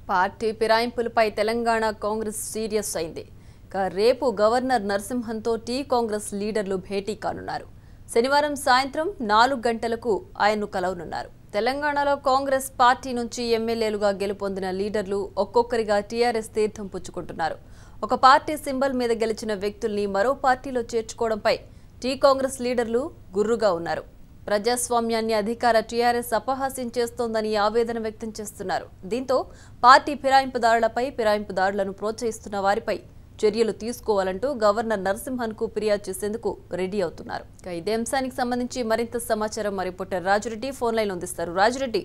party ఫిరాయింపులపై Telangana Congress serious అయింది ఇక రేపు గవర్నర్ నరసింహన్తో టీ కాంగ్రెస్ లీడర్లు భేటీ కానున్నారు శనివారం సాయంత్రం నాలుగు గంటలకు ఆయన్ను కలవనున్నారు తెలంగాణలో కాంగ్రెస్ పార్టీ నుంచి ఎమ్మెల్యేలుగా గెలుపొందిన లీడర్లు ఒక్కొక్కరిగా టీఆర్ఎస్ తీర్థం పుచ్చుకుంటున్నారు ఒక పార్టీ సింబల్ మీద గెలిచిన వ్యక్తుల్ని మరో పార్టీలో చేర్చుకోవడంపై టీ కాంగ్రెస్ లీడర్లు గుర్రుగా ఉన్నారు ప్రజాస్వామ్యాన్ని అధికార టీఆర్ఎస్ అపహాస్యం చేస్తోందని ఆవేదన వ్యక్తం చేస్తున్నారు దీంతో పార్టీ ఫిరాయింపుదారులపై ఫిరాయింపుదారులను ప్రోత్సహిస్తున్న వారిపై చర్యలు తీసుకోవాలంటూ గవర్నర్ నరసింహన్ కు ఫిర్యాదు చేసేందుకు రెడీ అవుతున్నారు ఇక ఇదే అంశానికి సంబంధించి మరింత సమాచారం మా రిపోర్టర్ రాజురెడ్డి ఫోన్ లైన్ అందిస్తారు రాజురెడ్డి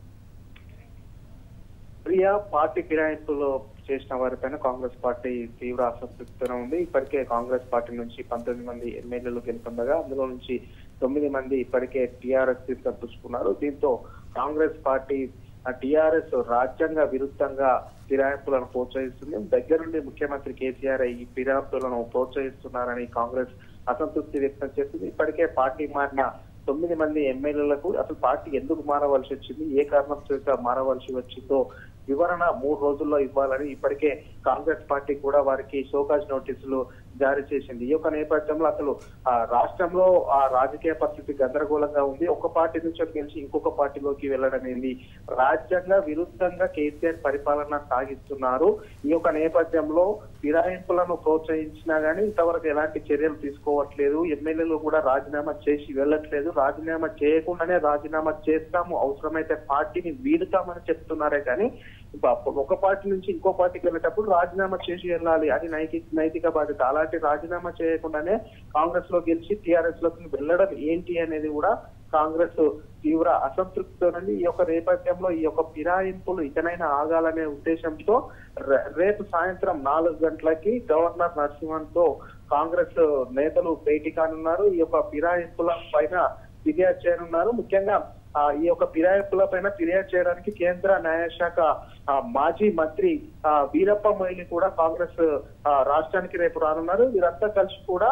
ప్రియా పార్టీ ఫిరాయింపులో చేసిన వారిపైన కాంగ్రెస్ పార్టీ తీవ్ర అసంతృప్తితో ఉంది ఇప్పటికే కాంగ్రెస్ పార్టీ నుంచి పంతొమ్మిది మంది ఎమ్మెల్యేలు గెలుపొందగా అందులో నుంచి తొమ్మిది మంది ఇప్పటికే టీఆర్ఎస్ తీసుకొచ్చుకున్నారు దీంతో కాంగ్రెస్ పార్టీ టీఆర్ఎస్ రాజ్యాంగ విరుద్ధంగా ఫిరాయింపులను ప్రోత్సహిస్తుంది దగ్గరుండి ముఖ్యమంత్రి కేసీఆర్ ఈ ఫిరాయింపులను ప్రోత్సహిస్తున్నారని కాంగ్రెస్ అసంతృప్తి వ్యక్తం చేస్తుంది ఇప్పటికే పార్టీ మారిన తొమ్మిది మంది ఎమ్మెల్యేలకు అసలు పార్టీ ఎందుకు మారవలసి వచ్చింది ఏ కారణం చేత మారవలసి వచ్చిందో వివరణ మూడు రోజుల్లో ఇవ్వాలని ఇప్పటికే కాంగ్రెస్ పార్టీ కూడా వారికి షోకాజ్ నోటీసులు జారీ చేసింది ఈ యొక్క నేపథ్యంలో అసలు ఆ రాష్ట్రంలో ఆ రాజకీయ పరిస్థితి గందరగోళంగా ఉంది ఒక పార్టీ నుంచి గెలిచి ఇంకొక పార్టీలోకి వెళ్ళడం ఏంది రాజ్యాంగ విరుద్ధంగా కేసీఆర్ పరిపాలన సాగిస్తున్నారు ఈ యొక్క నేపథ్యంలో ఫిరాయింపులను ప్రోత్సహించినా గానీ ఇంతవరకు ఎలాంటి చర్యలు తీసుకోవట్లేదు ఎమ్మెల్యేలు కూడా రాజీనామా చేసి వెళ్ళట్లేదు రాజీనామా చేయకుండానే రాజీనామా చేస్తాము అవసరమైతే పార్టీని వీడుతామని చెప్తున్నారే కానీ ఒక పార్టీ నుంచి ఇంకో పార్టీకి వెళ్ళేటప్పుడు రాజీనామా చేసి వెళ్ళాలి అది నైతిక నైతిక బాధ్యత అలాంటి రాజీనామా చేయకుండానే కాంగ్రెస్ లో గెలిచి టిఆర్ఎస్ లోకి వెళ్ళడం ఏంటి అనేది కూడా కాంగ్రెస్ తీవ్ర అసంతృప్తితోనండి ఈ యొక్క నేపథ్యంలో ఈ యొక్క ఫిరాయింపులు ఇకనైనా ఆగాలనే ఉద్దేశంతో రేపు సాయంత్రం నాలుగు గంటలకి గవర్నర్ నరసింహన్ తో కాంగ్రెస్ నేతలు భేటీ కానున్నారు ఈ యొక్క ఫిరాయింపుల పైన ఫిర్యాదు చేయనున్నారు ముఖ్యంగా ఈ యొక్క ఫిరాయింపుల పైన ఫిర్యాదు చేయడానికి కేంద్ర న్యాయశాఖ మాజీ మంత్రి వీరప్ప మొయిలి కూడా కాంగ్రెస్ రాష్ట్రానికి రేపు రానున్నారు వీరంతా కలిసి కూడా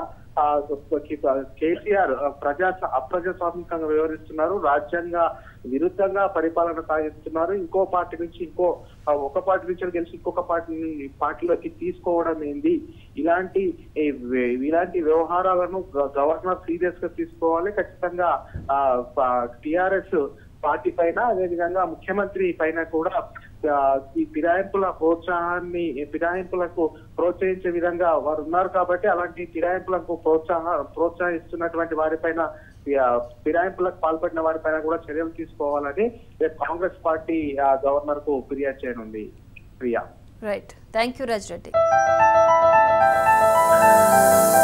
కేసీఆర్ ప్రజా అప్రజాస్వామికంగా వ్యవహరిస్తున్నారు రాజ్యాంగ విరుద్ధంగా పరిపాలన సాగిస్తున్నారు ఇంకో పార్టీ నుంచి ఇంకో ఒక పార్టీ నుంచి గెలిచి ఇంకొక పార్టీ పార్టీలోకి తీసుకోవడం ఏంది ఇలాంటి ఇలాంటి వ్యవహారాలను గవర్నర్ సీరియస్ గా తీసుకోవాలి ఖచ్చితంగా టిఆర్ఎస్ పార్టీ పైన అదేవిధంగా ముఖ్యమంత్రి పైన కూడా ఈ ఫిరాయింపుల ప్రోత్సాహాన్ని ఫిరాయింపులకు ప్రోత్సహించే విధంగా వారు ఉన్నారు కాబట్టి అలాంటి ఫిరాయింపులకు ప్రోత్సాహ ప్రోత్సహిస్తున్నటువంటి వారిపైన ఫిరాయింపులకు పాల్పడిన వారిపైన కూడా చర్యలు తీసుకోవాలని రేపు కాంగ్రెస్ పార్టీ గవర్నర్ కు ఫిర్యాదు చేయనుంది Priya right thank you Raj Reddy